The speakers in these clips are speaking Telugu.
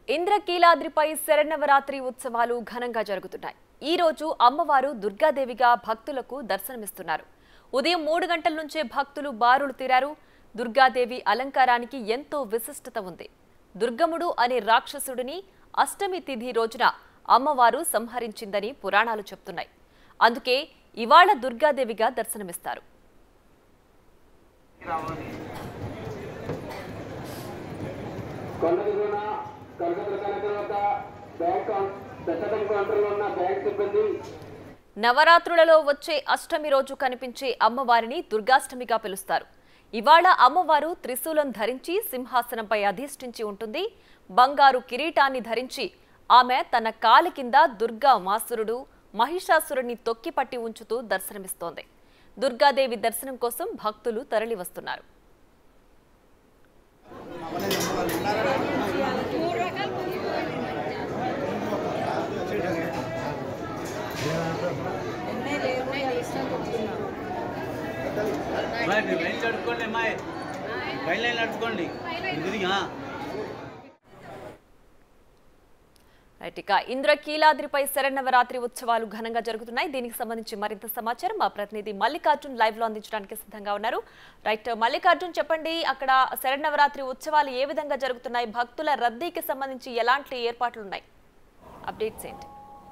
ఇంద్రకీలాద్రిపై శరన్నవరాత్రి ఉత్సవాలు ఘనంగా జరుగుతున్నాయి ఈ రోజు అమ్మవారు దుర్గాదేవిగా భక్తులకు దర్శనమిస్తున్నారు ఉదయం మూడు గంటల నుంచే భక్తులు బారులు తీరారు దుర్గాదేవి అలంకారానికి ఎంతో విశిష్టత ఉంది దుర్గముడు అనే రాక్షసుడిని అష్టమి తిథి రోజున అమ్మవారు సంహరించిందని పురాణాలు చెప్తున్నాయి అందుకే ఇవాళ దుర్గాదేవిగా దర్శనమిస్తారు కొండదిగున కలకత్తా కలెక్టర్ వద్ద బ్యాంక్ కౌం- పెద్దటం కౌంటర్లో ఉన్న బ్యాంక్ సిబ్బంది నవరాత్రులలో వచ్చే అష్టమి రోజు కనిపించే అమ్మవారిని దుర్గాష్టమిగా పిలుస్తారు ఇవాళ అమ్మవారు త్రిశూలం ధరించి సింహాసనంపై అధిష్ఠించి ఉంటుంది బంగారు కిరీటాన్ని ధరించి ఆమె తన కాలి కింద దుర్గా మాసురుడు మహిషాసురుడిని తొక్కిపట్టి ఉంచుతూ దర్శనమిస్తోంది దుర్గాదేవి దర్శనం కోసం భక్తులు తరలివస్తున్నారు అమ్మాయి మీరు లైన్ నడుచుకోండి అమ్మాయి లైన్ లైన్ నడుచుకోండి ఇది రైట్ ఇక ఇంద్రకీలాద్రిపై శరన్నవరాత్రి ఉత్సవాలు ఘనంగా జరుగుతున్నాయి దీనికి సంబంధించి మరింత సమాచారం మా ప్రతినిధి మల్లికార్జున్ లైవ్ లో అందించడానికి సిద్ధంగా ఉన్నారు రైట్ మల్లికార్జున్ చెప్పండి అక్కడ శరన్నవరాత్రి ఉత్సవాలు ఏ విధంగా జరుగుతున్నాయి భక్తుల రద్దీకి సంబంధించి ఎలాంటి ఏర్పాట్లు ఉన్నాయి అప్డేట్స్ ఏంటి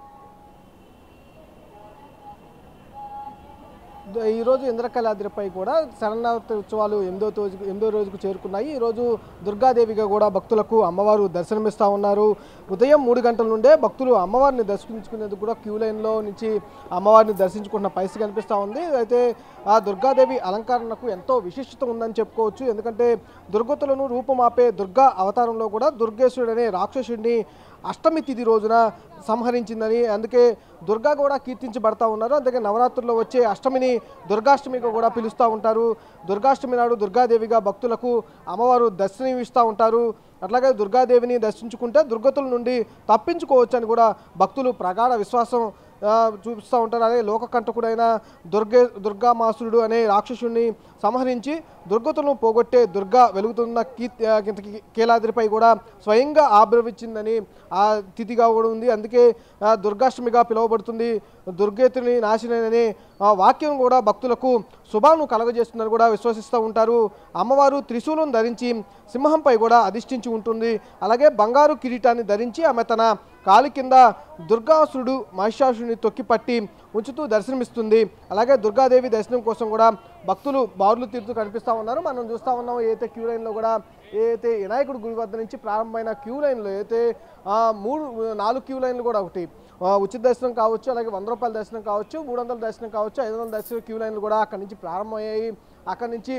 ద- ఈరోజు ఇంద్రకలాద్రిపై కూడా శరణావతి ఉత్సవాలు ఎనిమిదో రోజు ఎనిమిదో రోజుకు చేరుకున్నాయి ఈరోజు దుర్గాదేవిగా కూడా భక్తులకు అమ్మవారు దర్శనమిస్తూ ఉన్నారు ఉదయం మూడు గంటల నుండే భక్తులు అమ్మవారిని దర్శించుకునేందుకు కూడా క్యూ లైన్లో నుంచి అమ్మవారిని దర్శించుకున్న పరిస్థితి కనిపిస్తూ ఉంది అయితే ఆ దుర్గాదేవి అలంకరణకు ఎంతో విశిష్టత ఉందని చెప్పుకోవచ్చు ఎందుకంటే దుర్గతులను రూపమాపే దుర్గా అవతారంలో కూడా దుర్గేశ్వరుడు అనే రాక్షసుడిని అష్టమి తిథి రోజున సంహరించిందని అందుకే దుర్గా కూడా కీర్తించబడతా ఉన్నారు అందుకే నవరాత్రుల్లో వచ్చే అష్టమిని దుర్గాష్టమిగా కూడా పిలుస్తూ ఉంటారు దుర్గాష్టమి నాడు దుర్గాదేవిగా భక్తులకు అమ్మవారు దర్శనం ఇస్తూ ఉంటారు అట్లాగే దుర్గాదేవిని దర్శించుకుంటే దుర్గతుల నుండి తప్పించుకోవచ్చు అని కూడా భక్తులు ప్రగాఢ విశ్వాసం ఆ, చూపిస్తూ ఉంటారు అదే లోకకంటకుడైన దుర్గే దుర్గామాసురుడు అనే రాక్షసుడిని సంహరించి దుర్గతులను పోగొట్టే దుర్గా వెలుగుతున్న కీ ఆ, కింద- కీలాద్రిపై కూడా స్వయంగా ఆవిర్వించిందని ఆ తిథిగా కూడా ఉంది అందుకే ఆ, దుర్గాష్టమిగా పిలువబడుతుంది దుర్గేతుని నాశనని ఆ వాక్యం కూడా భక్తులకు శుభాను కలగజేస్తుందని కూడా విశ్వసిస్తూ ఉంటారు అమ్మవారు త్రిశూలం ధరించి సింహంపై కూడా అధిష్ఠించి ఉంటుంది అలాగే బంగారు కిరీటాన్ని ధరించి ఆమె తన కాలి కింద దుర్గాసురుడు మహిషాసురుని తొక్కిపట్టి ఉంచుతూ దర్శనమిస్తుంది అలాగే దుర్గాదేవి దర్శనం కోసం కూడా భక్తులు బారులు తీరుతూ కనిపిస్తూ ఉన్నారు మనం చూస్తూ ఉన్నాం ఏదైతే క్యూ లైన్లో కూడా ఏదైతే వినాయకుడు గుడి వద్ద నుంచి ప్రారంభమైన క్యూ లైన్లో అయితే ఆ, మూడు నాలుగు క్యూ లైన్లు కూడా ఒకటి ఆ, ఉచిత దర్శనం కావచ్చు అలాగే వంద రూపాయల దర్శనం కావచ్చు మూడు వందల దర్శనం కావచ్చు ఐదు వందల దర్శనం క్యూ లైన్లు కూడా అక్కడి నుంచి ప్రారంభమయ్యాయి అక్కడి నుంచి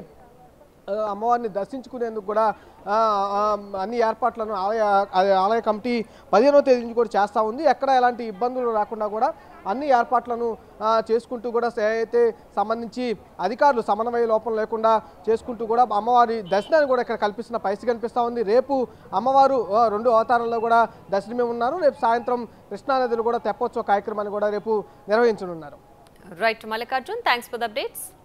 ఆ, అమ్మవారిని దర్శించుకునేందుకు కూడా ఆ, ఆ, అన్ని ఏర్పాట్లను ఆలయ ఆ- ఆలయ కమిటీ పదిహేనవ తేదీ నుంచి కూడా చేస్తూ ఉంది ఎక్కడ ఎలాంటి ఇబ్బందులు రాకుండా కూడా అన్ని ఏర్పాట్లను ఆ, చేసుకుంటూ కూడా సే- అయితే సంబంధించి అధికారులు సమన్వయ లోపం లేకుండా చేసుకుంటూ కూడా అమ్మవారి దర్శనాన్ని కూడా ఇక్కడ కల్పిస్తున్న పరిస్థితి కనిపిస్తూ ఉంది రేపు అమ్మవారు ఆ, రెండు అవతారాల్లో కూడా దర్శనమే ఉన్నారు రేపు సాయంత్రం కృష్ణానదిలో కూడా తెప్పోత్సవ కార్యక్రమాన్ని కూడా రేపు నిర్వహించనున్నారు right Mallikarjun thanks for the updates